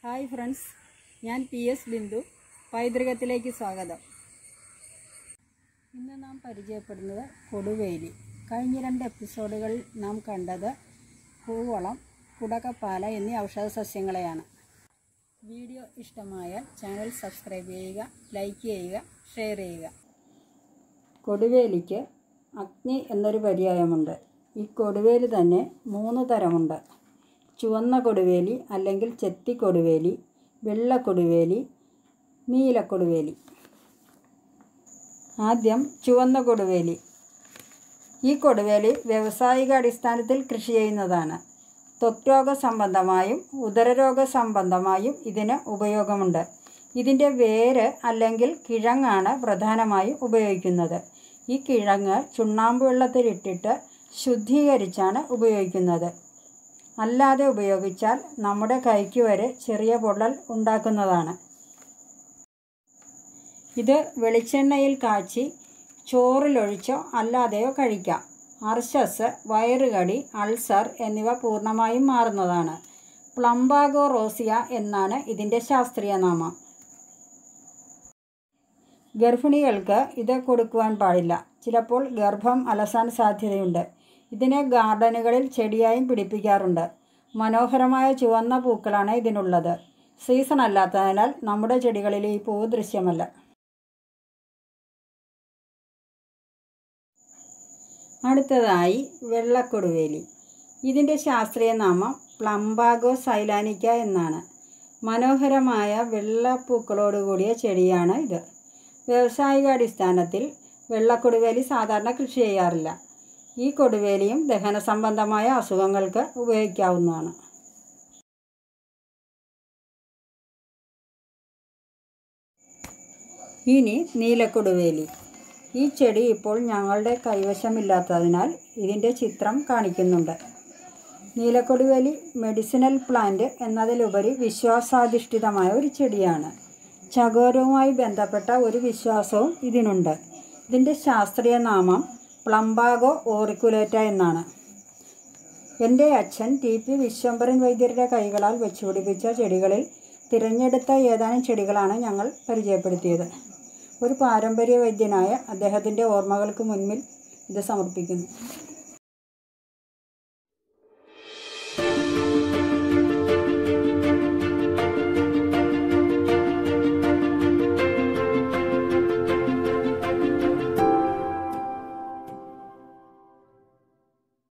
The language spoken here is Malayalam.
ഹായ് ഫ്രണ്ട്സ് ഞാൻ പി എസ് ബിന്ദു പൈതൃകത്തിലേക്ക് സ്വാഗതം ഇന്ന് നാം പരിചയപ്പെടുന്നത് കൊടുവേലി കഴിഞ്ഞ രണ്ട് എപ്പിസോഡുകളിൽ നാം കണ്ടത് പൂവളം കുടക്കപ്പാല എന്നീ ഔഷധ സസ്യങ്ങളെയാണ് വീഡിയോ ഇഷ്ടമായാൽ ചാനൽ സബ്സ്ക്രൈബ് ചെയ്യുക ലൈക്ക് ചെയ്യുക ഷെയർ ചെയ്യുക കൊടുവേലിക്ക് അഗ്നി എന്നൊരു പര്യായമുണ്ട് ഈ കൊടുവേലി തന്നെ മൂന്ന് തരമുണ്ട് ചുവന്ന കൊടുവേലി അല്ലെങ്കിൽ ചെത്തി കൊടുവേലി വെള്ള കൊടുവേലി നീല കൊടുവേലി ആദ്യം ചുവന്ന കൊടുവേലി ഈ കൊടുവേലി വ്യാവസായിക അടിസ്ഥാനത്തിൽ കൃഷി ചെയ്യുന്നതാണ് ത്വക് രോഗ സംബന്ധമായും ഉദരരോഗ സംബന്ധമായും ഇതിന് ഉപയോഗമുണ്ട് ഇതിൻ്റെ വേര് അല്ലെങ്കിൽ കിഴങ്ങാണ് പ്രധാനമായും ഉപയോഗിക്കുന്നത് ഈ കിഴങ്ങ് ചുണ്ണാമ്പ് വെള്ളത്തിലിട്ടിട്ട് ശുദ്ധീകരിച്ചാണ് ഉപയോഗിക്കുന്നത് അല്ലാതെ ഉപയോഗിച്ചാൽ നമ്മുടെ കൈക്ക് വരെ ചെറിയ പൊള്ളൽ ഉണ്ടാക്കുന്നതാണ് ഇത് വെളിച്ചെണ്ണയിൽ കാച്ചി ചോറിലൊഴിച്ചോ അല്ലാതെയോ കഴിക്കാം അർശസ് വയറുകടി അൾസർ എന്നിവ പൂർണ്ണമായും മാറുന്നതാണ് പ്ലംബാഗോ റോസിയ എന്നാണ് ഇതിൻ്റെ ശാസ്ത്രീയ നാമം ഗർഭിണികൾക്ക് ഇത് കൊടുക്കുവാൻ പാടില്ല ചിലപ്പോൾ ഗർഭം അലസാൻ സാധ്യതയുണ്ട് ഇതിനെ ഗാർഡനുകളിൽ ചെടിയായും പിടിപ്പിക്കാറുണ്ട് മനോഹരമായ ചുവന്ന പൂക്കളാണ് ഇതിനുള്ളത് സീസൺ അല്ലാത്തതിനാൽ നമ്മുടെ ചെടികളിൽ ഈ പൂവ് ദൃശ്യമല്ല അടുത്തതായി വെള്ളക്കൊടുവേലി ഇതിൻ്റെ ശാസ്ത്രീയ നാമം പ്ലംബാഗോ സൈലാനിക്ക എന്നാണ് മനോഹരമായ വെള്ളപ്പൂക്കളോടുകൂടിയ ചെടിയാണ് ഇത് വ്യാവസായിക അടിസ്ഥാനത്തിൽ വെള്ളക്കൊടുവേലി സാധാരണ കൃഷി ചെയ്യാറില്ല ഈ കൊടുവേലിയും ദഹന സംബന്ധമായ അസുഖങ്ങൾക്ക് ഉപയോഗിക്കാവുന്നതാണ് ഇനി നീലക്കൊടുവേലി ഈ ചെടി ഇപ്പോൾ ഞങ്ങളുടെ കൈവശമില്ലാത്തതിനാൽ ഇതിൻ്റെ ചിത്രം കാണിക്കുന്നുണ്ട് നീലക്കൊടുവേലി മെഡിസിനൽ പ്ലാന്റ് എന്നതിലുപരി വിശ്വാസാധിഷ്ഠിതമായ ഒരു ചെടിയാണ് ചകോരവുമായി ബന്ധപ്പെട്ട ഒരു വിശ്വാസവും ഇതിനുണ്ട് ഇതിൻ്റെ ശാസ്ത്രീയ നാമം പ്ലംബാഗോ ഓറിക്കുലേറ്റ എന്നാണ് എൻ്റെ അച്ഛൻ ടി പി വിശ്വംഭരൻ വൈദ്യരുടെ കൈകളാൽ വെച്ചുപിടിപ്പിച്ച ചെടികളിൽ തിരഞ്ഞെടുത്ത ഏതാനും ചെടികളാണ് ഞങ്ങൾ പരിചയപ്പെടുത്തിയത് ഒരു പാരമ്പര്യ വൈദ്യനായ അദ്ദേഹത്തിൻ്റെ ഓർമ്മകൾക്ക് മുൻപിൽ ഇത് സമർപ്പിക്കുന്നു